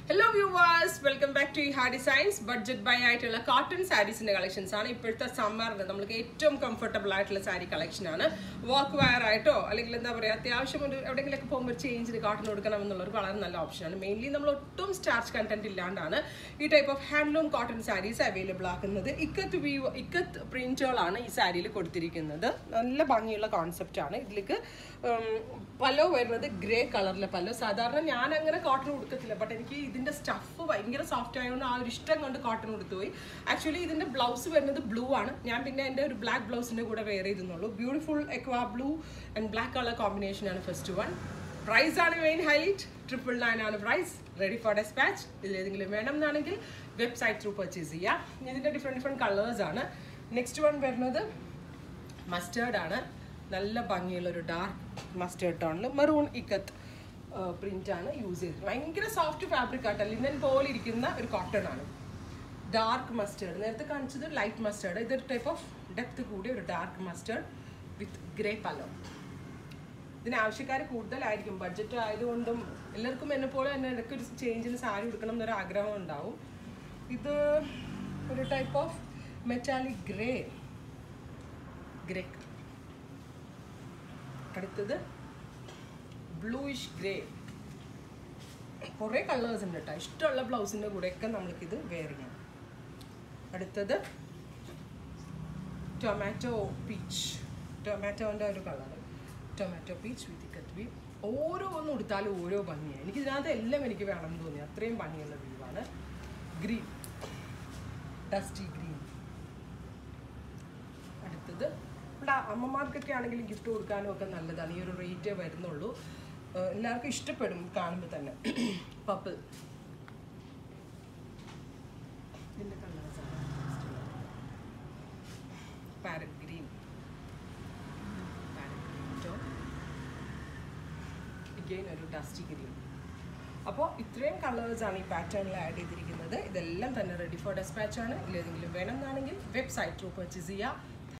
hello viewers welcome back to ഹാ designs budget ബൈ ആയിട്ടുള്ള കോട്ടൺ സാരീസിന്റെ കളക്ഷൻസ് ആണ് ഇപ്പോഴത്തെ സമ്മറിന് നമുക്ക് ഏറ്റവും കംഫർട്ടബിൾ ആയിട്ടുള്ള സാരി കളക്ഷൻ ആണ് വർക്ക് വയർ ആയിട്ടോ അല്ലെങ്കിൽ എന്താ പറയുക അത്യാവശ്യം ഒരു എവിടെയെങ്കിലൊക്കെ പോകുമ്പോൾ ചേഞ്ചിന് കോട്ടൺ കൊടുക്കണം എന്നുള്ളൊരു വളരെ നല്ല ഓപ്ഷനാണ് മെയിൻലി നമ്മൾ ഒട്ടും സ്റ്റാർച്ച് കണ്ടന്റ് ഇല്ലാണ്ടാണ് ഈ type of handloom cotton saris available ആക്കുന്നത് ഇക്കത്ത് വ്യൂ ഇക്കത്ത് പ്രിന്റുകളാണ് ഈ സാരിയിൽ കൊടുത്തിരിക്കുന്നത് നല്ല ഭംഗിയുള്ള കോൺസെപ്റ്റ് ആണ് ഇതിലേക്ക് പല്ലോ വരുന്നത് ഗ്രേ കളറിലെ പല്ലോ സാധാരണ ഞാൻ അങ്ങനെ കോട്ടൺ കൊടുക്കത്തില്ല ബട്ട് എനിക്ക് ഇതിന്റെ സ്റ്റഫ് ഭയങ്കര സോഫ്റ്റ് ആയതുകൊണ്ട് ആ ഒരു ഇഷ്ടം കൊണ്ട് കോട്ടൺ കൊടുത്തു പോയി ആക്ച്വലി ഇതിന്റെ ബ്ലൗസ് വരുന്നത് ബ്ലൂ ആണ് ഞാൻ പിന്നെ എൻ്റെ ഒരു ബ്ലാക്ക് ബ്ലൗസിന്റെ കൂടെ വെയർ ചെയ്തെന്നുള്ളൂ beautiful aqua blue and black colour combination ആണ് ഫസ്റ്റ് വൺ പ്രൈസ് ആണ് മെയിൻ ഹൈലൈറ്റ് ട്രിപ്പിൾ നയൻ ആണ് പ്രൈസ് റെഡി ഫോർ ഡെസ്പാച്ച് ഇതിലേതെങ്കിലും വേണം എന്നാണെങ്കിൽ വെബ്സൈറ്റ് ത്രൂ പർച്ചേസ് ചെയ്യാം ഇതിന്റെ ഡിഫറെൻറ്റ് ഡിഫറെൻറ്റ് കളേഴ്സ് ആണ് നെക്സ്റ്റ് വൺ വരുന്നത് മസ്റ്റേർഡ് ആണ് നല്ല ഭംഗിയുള്ള ഒരു ഡാർക്ക് മസ്റ്റേർഡ് ടോണിൽ മെറൂൺ ഇക്കത്ത് പ്രിന്റ് ആണ് യൂസ് ചെയ്തത് ഭയങ്കര സോഫ്റ്റ് ഫാബ്രിക് ആട്ടോ ലിനൻ പോലെ ഇരിക്കുന്ന ഒരു കോട്ടൺ ആണ് ഡാർക്ക് മസ്റ്റേർഡ് നേരത്തെ കാണിച്ചത് ലൈറ്റ് മസ്റ്റേർഡ് ഇതൊരു ടൈപ്പ് ഓഫ് ഡെപ്ത് കൂടിയ ഒരു dark mustard with grey pallu ഇതിന് ആവശ്യക്കാർ കൂടുതലായിരിക്കും ബഡ്ജറ്റ് ആയതുകൊണ്ടും എല്ലാവർക്കും എന്നെ പോലെ തന്നെ ഇടയ്ക്ക് ഒരു ചേഞ്ചിന് സാരി കൊടുക്കണം എന്നൊരു ആഗ്രഹം ഉണ്ടാവും ഇത് ഒരു type of metallic grey grey അടുത്തത് ബ്ലൂയിഷ് ഗ്രേ കുറേ കളേഴ്സ് ഉണ്ട് കേട്ടോ ഇഷ്ടമുള്ള ബ്ലൗസിൻ്റെ കൂടെയൊക്കെ നമ്മൾക്കിത് വെയർ ചെയ്യാം അടുത്തത് ടൊമാറ്റോ പീച്ച് ടൊമാറ്റോൻ്റെ ഒരു കളർ ടൊമാറ്റോ പീച്ച് വിത്ത് കത്വി ഓരോ ഒന്ന് കൊടുത്താലും ഓരോ ഭംഗിയാണ് എനിക്ക് ഇതിനകത്ത് എല്ലാം എനിക്ക് വേണമെന്ന് തോന്നി അത്രയും ഭംഗിയുള്ള വ്യൂവാണ് ഗ്രീൻ ഡസ്റ്റി ഗ്രീൻ അടുത്തത് ഇവിടെ അമ്മമാർക്കൊക്കെ ആണെങ്കിൽ ഗിഫ്റ്റ് കൊടുക്കാനും ഒക്കെ നല്ലതാണ് ഈ ഒരു റേറ്റേ വരുന്നുള്ളൂ ഏഹ് എല്ലാവർക്കും ഇഷ്ടപ്പെടും കാണുമ്പോൾ തന്നെ പപ്പിൾ ഇതിൻ്റെ കളേഴ്സാണ് parrot green parrot green tone again ഒരു ഡസ്റ്റി ഗ്രീൻ അപ്പോൾ ഇത്രയും കളേഴ്സാണ് ഈ പാറ്റേണിൽ ആഡ് ചെയ്തിരിക്കുന്നത് ഇതെല്ലാം തന്നെ റെഡി ഫോർ ഡെസ്പാച്ച് ആണ് ഇതിലേതെങ്കിലും വേണമെന്നാണെങ്കിൽ വെബ്സൈറ്റ് ത്രൂ പർച്ചേസ് ചെയ്യുക